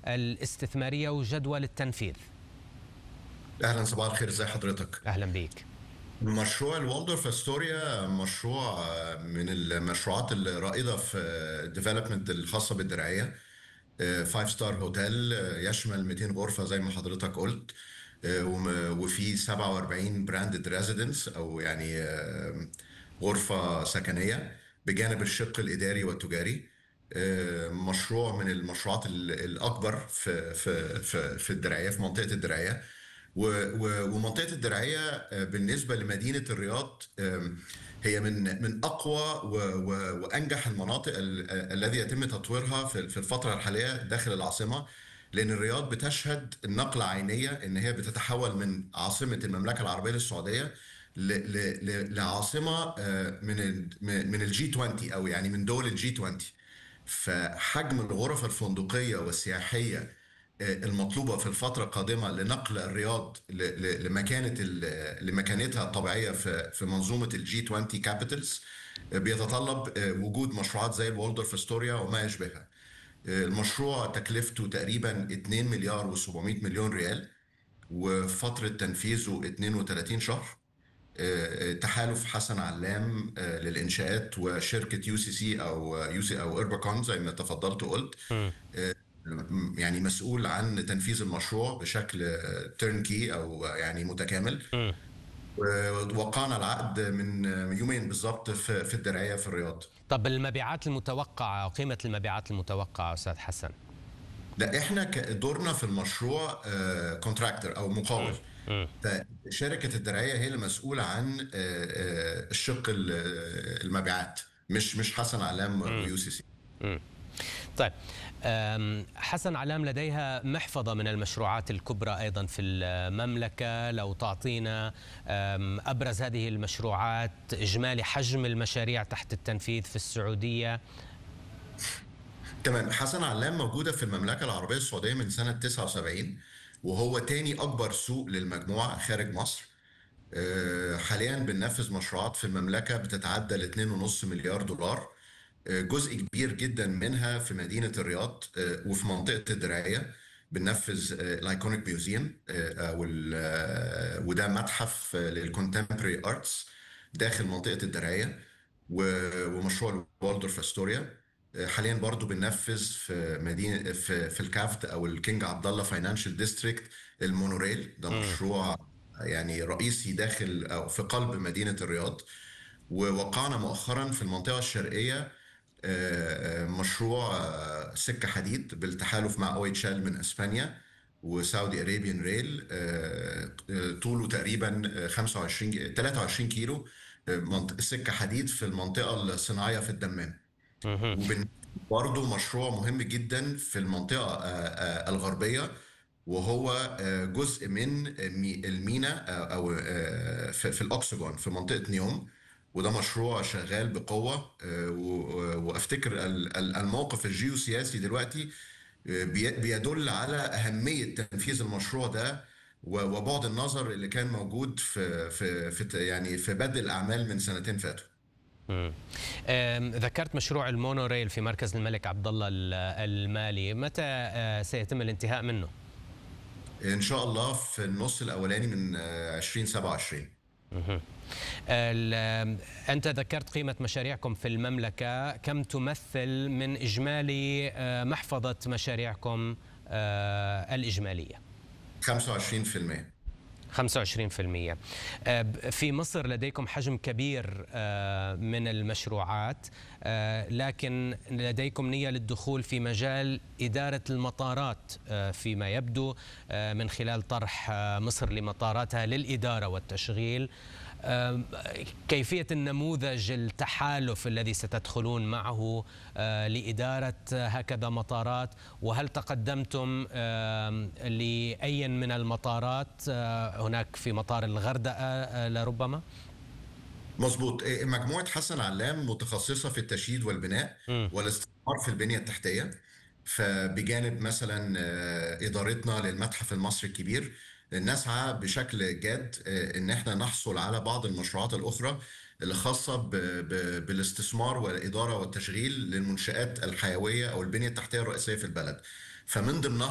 الاستثمارية وجدول التنفيذ اهلا صباح الخير ازي حضرتك أهلا بيك مشروع الوالدورف استوريا مشروع من المشروعات الرائده في الديفلوبمنت الخاصه بالدرعيه فايف ستار هوتيل يشمل 200 غرفه زي ما حضرتك قلت وم- وفي 47 براندد ريزيدنس او يعني آه، غرفه سكنيه بجانب الشق الاداري والتجاري آه، مشروع من المشروعات ال- الاكبر في في في في الدرعيه في منطقه الدرعيه و- و- ومنطقه الدرعيه آه، بالنسبه لمدينه الرياض آم، هي من من اقوى و- و- وانجح المناطق ال- آه، الذي يتم تطويرها في في الفتره الحاليه داخل العاصمه لان الرياض بتشهد نقله عينيه ان هي بتتحول من عاصمه المملكه العربيه السعوديه ل- ل- ل- لعاصمه آه، من ال- من الجي 20 او يعني من دول الجي 20 فحجم الغرف الفندقيه والسياحيه آه، المطلوبه في الفتره القادمه لنقل الرياض ل- ل- لمكانه ال- لمكانتها الطبيعيه في في منظومه الجي 20 كابيتالز بيتطلب آه، وجود مشروعات زي الوالدورف استوريا وما يشبهها آه، المشروع تكلفته تقريبا 2 مليار و700 مليون ريال وفترة تنفيذه 32 شهر آه، تحالف حسن علام آه، للإنشاءات وشركة يو سي سي أو يو سي أو إرباكون زي ما تفضلت وقلت مم. آه، يعني مسؤول عن تنفيذ المشروع بشكل تيرنكي أو يعني متكامل مم. ووقعنا العقد من من يومين بالظبط في في الدرعية في الرياض طب المبيعات المتوقعة قيمة المبيعات المتوقعة أستاذ حسن لا احنا ك- دورنا في المشروع كونتراكتور او مقاول مم. فشركه الدرعيه هي المسؤوله عن آه، آه، الشق ال- آه، المبيعات مش مش حسن علام ويو سي سي مم. طيب أم، حسن علام لديها محفظة من المشروعات الكبرى أيضا في المملكة لو تعطينا أم، أبرز هذه المشروعات إجمالي حجم المشاريع تحت التنفيذ في السعودية تمام حسن علام موجوده في المملكه العربيه السعوديه من سنه 79 وهو تاني اكبر سوق للمجموعه خارج مصر آه، حاليا بننفذ مشروعات في المملكه بتتعدى ال 2.5 مليار دولار آه، جزء كبير جدا منها في مدينه الرياض آه، وفي منطقه الدرعيه بننفذ الايكونيك ميوزيوم وده متحف للكونتمبري ارتس داخل منطقه الدرعيه و- ومشروع الوالدورف استوريا آه، حاليا برضو بننفذ في مدينه في في الكافت او الكينج عبد الله فاينانشال ديستريكت المونوريل ده مشروع يعني رئيسي داخل او في قلب مدينه الرياض ووقعنا مؤخرا في المنطقه الشرقيه آه، آه، مشروع آه، سكه حديد بالتحالف مع او اتش ال من اسبانيا وساودي اريبيان ريل آه، آه، طوله تقريبا آه، 25 ج- 23 كيلو آه، منط- سكه حديد في المنطقه الصناعيه في الدمام مهم. وبن برضه مشروع مهم جدا في المنطقة آه، آه، الغربية وهو آه، جزء من مي- المينا آه، أو آه، في في الأكسجون في منطقة نيوم وده مشروع شغال بقوة آه، و- وأفتكر ال- ال- الموقف الجيوسياسي دلوقتي آه، بي- بيدل على أهمية تنفيذ المشروع ده و- وبعد النظر اللي كان موجود في في في يعني في بدء الأعمال من سنتين فاتوا مم. أم، ذكرت مشروع المونوريل في مركز الملك عبد الله ال- المالي متى أه، سيتم الانتهاء منه؟ ان شاء الله في النص الاولاني من آه، 2027 مهم. ال- أنت ذكرت قيمة مشاريعكم في المملكة كم تمثل من إجمالي أه، محفظة مشاريعكم أه، الإجمالية 25% 25% آه، ب- في مصر لديكم حجم كبير آه، من المشروعات آه، لكن لديكم نية للدخول في مجال إدارة المطارات آه، فيما يبدو آه، من خلال طرح آه، مصر لمطاراتها للإدارة والتشغيل آه، كيفية النموذج التحالف الذي ستدخلون معه آه، لإدارة هكذا مطارات وهل تقدمتم آه، لأي من المطارات آه، هناك في مطار الغردقة آه، لربما؟ مظبوط إيه، مجموعه حسن علام متخصصه في التشييد والبناء مم. والاستثمار في البنيه التحتيه فبجانب مثلا آه، ادارتنا للمتحف المصري الكبير نسعى بشكل جاد آه، ان احنا نحصل على بعض المشروعات الاخرى اللي خاصه ب- ب- بالاستثمار والاداره والتشغيل للمنشات الحيويه او البنيه التحتيه الرئيسيه في البلد فمن ضمنها